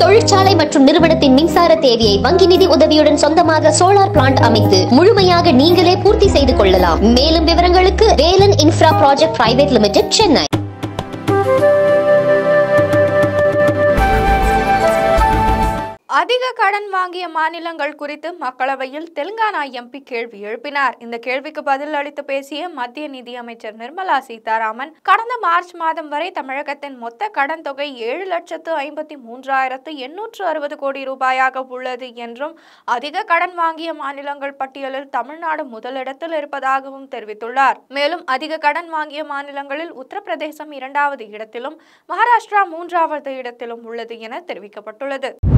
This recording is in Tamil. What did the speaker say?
தொழிற்சாலை மற்றும் நிறுவனத்தின் மின்சார தேவையை வங்கி நிதி உதவியுடன் சொந்தமாக சோலார் பிளான்ட் அமைத்து முழுமையாக நீங்களே பூர்த்தி செய்து கொள்ளலாம் மேலும் விவரங்களுக்கு Velan infra project private limited Chennai அதிக கடன் வாங்கிய மாநிலங்கள் குறித்து மக்களவையில் தெலுங்கானா எம்பி கேள்வி எழுப்பினார் இந்த கேள்விக்கு பதில் அளித்து பேசிய மத்திய நிதியமைச்சர் நிர்மலா சீதாராமன் கடந்த மார்ச் மாதம் வரை தமிழகத்தின் மொத்த கடன் தொகை ஏழு லட்சத்து ஐம்பத்தி மூன்றாயிரத்து எண்ணூற்று அறுபது கோடி ரூபாயாக உள்ளது என்றும் அதிக கடன் வாங்கிய மாநிலங்கள் பட்டியலில் தமிழ்நாடு முதலிடத்தில் இருப்பதாகவும் தெரிவித்துள்ளார் மேலும் அதிக கடன் வாங்கிய மாநிலங்களில் உத்தரப்பிரதேசம் இரண்டாவது இடத்திலும் மகாராஷ்டிரா மூன்றாவது இடத்திலும் உள்ளது என தெரிவிக்கப்பட்டுள்ளது